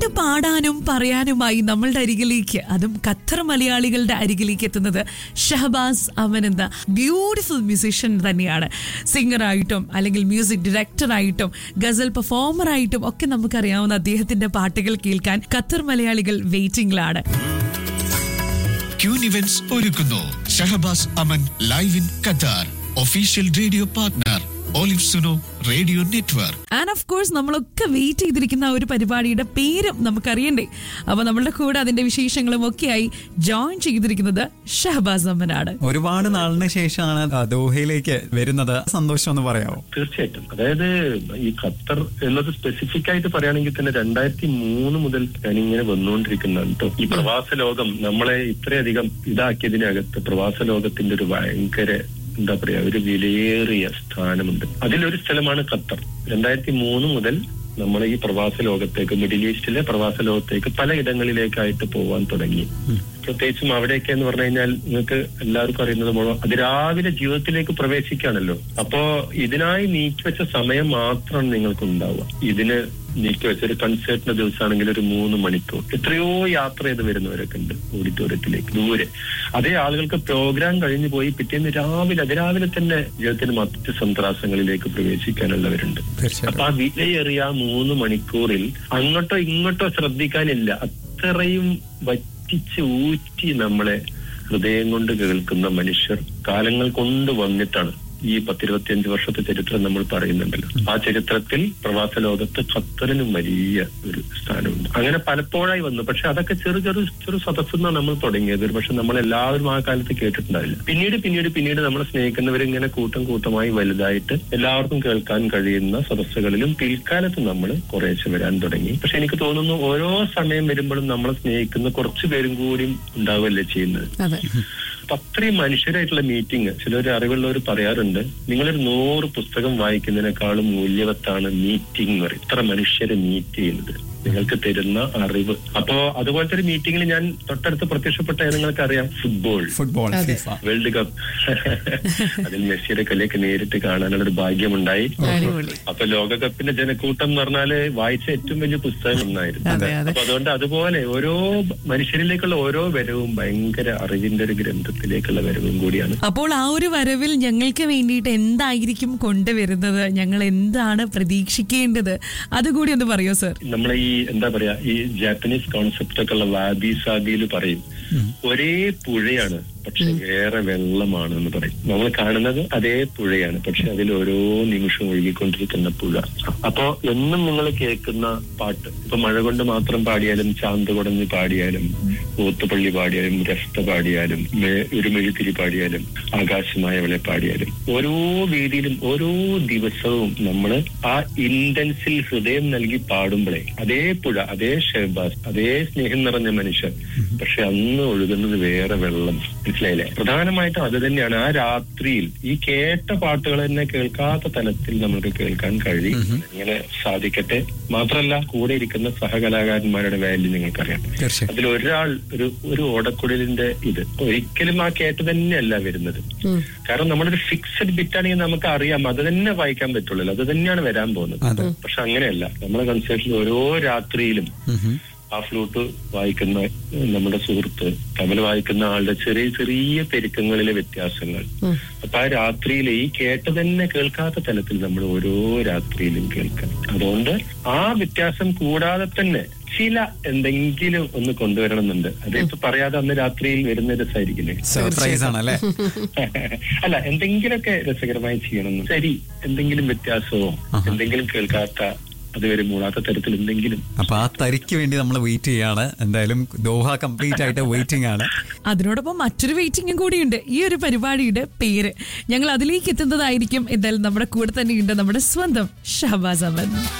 പാട്ട് പാടാനും പറയാനുമായി നമ്മളുടെ അരികിലേക്ക് അതും ഖത്തർ മലയാളികളുടെ അരികിലേക്ക് എത്തുന്നത് ഷഹബാസ് അമൻ എന്ന ബ്യൂട്ടിഫുൾ മ്യൂസീഷ്യൻ തന്നെയാണ് സിംഗറായിട്ടും അല്ലെങ്കിൽ മ്യൂസിക് ഡയറക്ടറായിട്ടും ഗസൽ പെർഫോമറായിട്ടും ഒക്കെ നമുക്കറിയാവുന്ന അദ്ദേഹത്തിന്റെ പാട്ടുകൾ കേൾക്കാൻ ഖത്തർ മലയാളികൾ വെയിറ്റിംഗിലാണ് ക്യൂൻ ഇവന്റ്സ് ഒരുക്കുന്നു Shahabaz Aman live in Qatar official radio partner olive Suno radio network and of course നമ്മളൊക്കെ വെയിറ്റ് ചെയ്തിരിക്കുന്ന ആ ഒരു പരിപാടിയുടെ പേരും നമുക്കറിയണ്ടേ അപ്പൊ നമ്മളുടെ കൂടെ അതിന്റെ വിശേഷങ്ങളും ഒക്കെയായി ജോയിൻ ചെയ്തിരിക്കുന്നത് ഷഹബാസ് അമ്മനാണ് ഒരുപാട് നാളിന് ശേഷമാണ് ആ ദോഹയിലേക്ക് വരുന്നത് സന്തോഷം എന്ന് പറയാമോ തീർച്ചയായിട്ടും അതായത് ഈ ഖത്തർ എന്നത് സ്പെസിഫിക് ആയിട്ട് പറയുകയാണെങ്കിൽ തന്നെ രണ്ടായിരത്തി മൂന്ന് മുതൽ ഞാനിങ്ങനെ വന്നുകൊണ്ടിരിക്കുന്നതാണ് കേട്ടോ ഈ പ്രവാസ ലോകം നമ്മളെ ഇത്രയധികം ഇതാക്കിയതിനകത്ത് പ്രവാസ ലോകത്തിന്റെ ഒരു ഭയങ്കര എന്താ പറയാ ഒരു വിലയേറിയ സ്ഥാനമുണ്ട് അതിലൊരു സ്ഥലമാണ് ഖത്തർ രണ്ടായിരത്തി മൂന്ന് മുതൽ നമ്മൾ ഈ പ്രവാസ ലോകത്തേക്ക് മിഡിൽ ഈസ്റ്റിലെ പ്രവാസ ലോകത്തേക്ക് പല ഇടങ്ങളിലേക്കായിട്ട് പോവാൻ തുടങ്ങി പ്രത്യേകിച്ചും അവിടെയൊക്കെ എന്ന് പറഞ്ഞു കഴിഞ്ഞാൽ നിങ്ങൾക്ക് എല്ലാവർക്കും അറിയുന്നത് പോലെ അതിരാവിലെ ജീവിതത്തിലേക്ക് പ്രവേശിക്കുകയാണല്ലോ അപ്പോ ഇതിനായി നീക്കിവെച്ച സമയം മാത്രമാണ് നിങ്ങൾക്ക് ഉണ്ടാവുക ഇതിന് നീക്കിവെച്ച ഒരു കൺസേർട്ടിന്റെ ദിവസമാണെങ്കിൽ ഒരു മൂന്ന് മണിക്കൂർ എത്രയോ യാത്ര ചെയ്ത് വരുന്നവരൊക്കെ ഉണ്ട് ഓഡിറ്റോറിയത്തിലേക്ക് ദൂരെ അതേ ആളുകൾക്ക് പ്രോഗ്രാം കഴിഞ്ഞു പോയി പിറ്റേന്ന് രാവിലെ അതിരാവിലെ തന്നെ ജീവിതത്തിന് മറ്റ് സന്ത്രാസങ്ങളിലേക്ക് പ്രവേശിക്കാനുള്ളവരുണ്ട് തീർച്ചയായിട്ടും അപ്പൊ ആ വിലയേറിയ ആ മൂന്ന് മണിക്കൂറിൽ അങ്ങോട്ടോ ഇങ്ങോട്ടോ ശ്രദ്ധിക്കാനില്ല അത്രയും വറ്റിച്ച് ഊറ്റി നമ്മളെ ഹൃദയം കൊണ്ട് കേൾക്കുന്ന മനുഷ്യർ കാലങ്ങൾ കൊണ്ട് വന്നിട്ടാണ് ഈ പത്തിരുപത്തിയഞ്ച് വർഷത്തെ ചരിത്രം നമ്മൾ പറയുന്നുണ്ടല്ലോ ആ ചരിത്രത്തിൽ പ്രവാസ ലോകത്ത് ഖത്തറിനും വലിയ ഒരു സ്ഥാനമുണ്ട് അങ്ങനെ പലപ്പോഴായി വന്നു പക്ഷെ അതൊക്കെ ചെറു ചെറു ചെറു സദസ്സെന്നാണ് നമ്മൾ തുടങ്ങിയത് പക്ഷെ നമ്മൾ എല്ലാവരും ആ കാലത്ത് കേട്ടിട്ടുണ്ടാവില്ല പിന്നീട് പിന്നീട് പിന്നീട് നമ്മളെ സ്നേഹിക്കുന്നവർ ഇങ്ങനെ കൂട്ടം കൂട്ടമായി വലുതായിട്ട് എല്ലാവർക്കും കേൾക്കാൻ കഴിയുന്ന സദസ്സുകളിലും പിൽക്കാലത്ത് നമ്മൾ കുറേശ്ശെ വരാൻ തുടങ്ങി പക്ഷെ എനിക്ക് തോന്നുന്നു ഓരോ സമയം വരുമ്പോഴും നമ്മളെ സ്നേഹിക്കുന്ന കുറച്ചു പേരും കൂടിയും ഉണ്ടാവുകയല്ലേ ചെയ്യുന്നത് അതെ അപ്പൊ അത്രയും മനുഷ്യരായിട്ടുള്ള മീറ്റിംഗ് ചിലർ അറിവുള്ളവർ പറയാറുണ്ട് നിങ്ങളൊരു നൂറ് പുസ്തകം വായിക്കുന്നതിനേക്കാളും മൂല്യവത്താണ് മീറ്റിംഗ് എന്ന് പറയും ഇത്ര മനുഷ്യരെ മീറ്റ് ചെയ്യുന്നത് നിങ്ങൾക്ക് തരുന്ന അറിവ് അപ്പോ അതുപോലത്തെ ഒരു മീറ്റിംഗിൽ ഞാൻ തൊട്ടടുത്ത് പ്രത്യക്ഷപ്പെട്ട നിങ്ങൾക്ക് അറിയാം football football FIFA world cup അതിൽ മെസ്സിയുടെ കളിയൊക്കെ നേരിട്ട് കാണാനുള്ള ഒരു ഭാഗ്യമുണ്ടായി അടിപൊളി അപ്പൊ ലോകകപ്പിന്റെ ജനക്കൂട്ടം എന്ന് പറഞ്ഞാല് വായിച്ച ഏറ്റവും വലിയ പുസ്തകം ഒന്നായിരുന്നു അതെ അതെ അപ്പൊ അതുകൊണ്ട് അതുപോലെ ഓരോ മനുഷ്യരിലേക്കുള്ള ഓരോ വരവും ഭയങ്കര അറിവിന്റെ ഒരു ഗ്രന്ഥത്തിലേക്കുള്ള വരവും കൂടിയാണ് അപ്പോൾ ആ ഒരു വരവിൽ ഞങ്ങൾക്ക് വേണ്ടിയിട്ട് എന്തായിരിക്കും കൊണ്ടുവരുന്നത് ഞങ്ങൾ എന്താണ് പ്രതീക്ഷിക്കേണ്ടത് അതുകൂടി ഒന്ന് പറയോ സർ നമ്മളെ ഈ എന്താ പറയാ ഈ ജാപ്പനീസ് കോൺസെപ്റ്റ് ഒക്കെ ഉള്ള വാബി സാബിയിൽ പറയും ഒരേ പുഴയാണ് പക്ഷെ വേറെ വെള്ളമാണ് എന്ന് പറയും നമ്മൾ കാണുന്നത് അതേ പുഴയാണ് പക്ഷെ അതിൽ ഓരോ നിമിഷവും ഒഴുകിക്കൊണ്ടിരിക്കുന്ന പുഴ അപ്പോ എന്നും നിങ്ങൾ കേൾക്കുന്ന പാട്ട് ഇപ്പൊ മഴ കൊണ്ട് മാത്രം പാടിയാലും ചാന്ത് കുടഞ്ഞ് പാടിയാലും ഓത്തുപള്ളി പാടിയാലും രസ്ത പാടിയാലും മേ- ഒരു മെഴുത്തിരി പാടിയാലും ആകാശമായവളെ പാടിയാലും ഓരോ വേദിയിലും ഓരോ ദിവസവും നമ്മൾ ആ ഇന്റൻസിൽ ഹൃദയം നൽകി പാടുമ്പോഴേ അതേ പുഴ അതേ ഷെഹബാസ് അതേ സ്നേഹം നിറഞ്ഞ മനുഷ്യൻ പക്ഷെ അന്ന് ഒഴുകുന്നത് വേറെ വെള്ളം മനസ്സിലായില്ലേ പ്രധാനമായിട്ടും അത് തന്നെയാണ് ആ രാത്രിയിൽ ഈ കേട്ട പാട്ടുകൾ തന്നെ കേൾക്കാത്ത തലത്തിൽ നമുക്ക് കേൾക്കാൻ കഴിയും ഇങ്ങനെ സാധിക്കട്ടെ മാത്രമല്ല കൂടെ ഇരിക്കുന്ന സഹകലാകാരന്മാരുടെ വാല്യൂ നിങ്ങൾക്കറിയാം തീർച്ചയായും അതിൽ ഒരാൾ ഒരു ഒരു ഓടക്കുഴലിന്റെ ഇത് ഒരിക്കലും ആ കേട്ട് തന്നെയല്ല വരുന്നത് കാരണം നമ്മളൊരു ഫിക്സഡ് ബിറ്റ് ആണെങ്കിൽ നമുക്ക് അറിയാം അത് തന്നെ വായിക്കാൻ പറ്റുള്ളൂ അത് തന്നെയാണ് വരാൻ പോകുന്നത് അതെ. പക്ഷെ അങ്ങനെയല്ല നമ്മുടെ കൺസേർട്ടിൽ ഓരോ രാത്രിയിലും ഉം. ആ ഫ്ലൂട്ട് വായിക്കുന്ന നമ്മുടെ സുഹൃത്ത് തമിഴ് വായിക്കുന്ന ആളുടെ ചെറിയ ചെറിയ പെരുക്കങ്ങളിലെ വ്യത്യാസങ്ങൾ അപ്പൊ ആ രാത്രിയിൽ ഈ കേട്ട് തന്നെ കേൾക്കാത്ത തലത്തിൽ നമ്മൾ ഓരോ രാത്രിയിലും കേൾക്കണം അതുകൊണ്ട് ആ വ്യത്യാസം കൂടാതെ തന്നെ ചില എന്തെങ്കിലും ഒന്ന് കൊണ്ടുവരണമെന്നുണ്ട് അത് ഇപ്പൊ പറയാതെ അന്ന് രാത്രിയിൽ വരുന്ന രസമായിരിക്കില്ലേ സർപ്രൈസ് ആണല്ലേ അല്ല എന്തെങ്കിലുമൊക്കെ രസകരമായി ചെയ്യണം ശരി എന്തെങ്കിലും വ്യത്യാസമോ എന്തെങ്കിലും കേൾക്കാത്ത അതുവരെ മൂടാത്ത തരത്തിൽ എന്തെങ്കിലും അപ്പൊ ആ തരിക്ക് വേണ്ടി നമ്മൾ വെയിറ്റ് ചെയ്യാണ് എന്തായാലും ദോഹ കംപ്ലീറ്റ് ആയിട്ട് വെയിറ്റിംഗ് ആണ് അതിനോടൊപ്പം മറ്റൊരു വെയിറ്റിംഗും കൂടിയുണ്ട് ഈ ഒരു പരിപാടിയുടെ പേര് ഞങ്ങൾ അതിലേക്ക് എത്തുന്നതായിരിക്കും എന്തായാലും നമ്മുടെ കൂടെ തന്നെയുണ്ട് നമ്മുടെ സ്വന്തം ഷഹബാസ് അഹമ്മദ്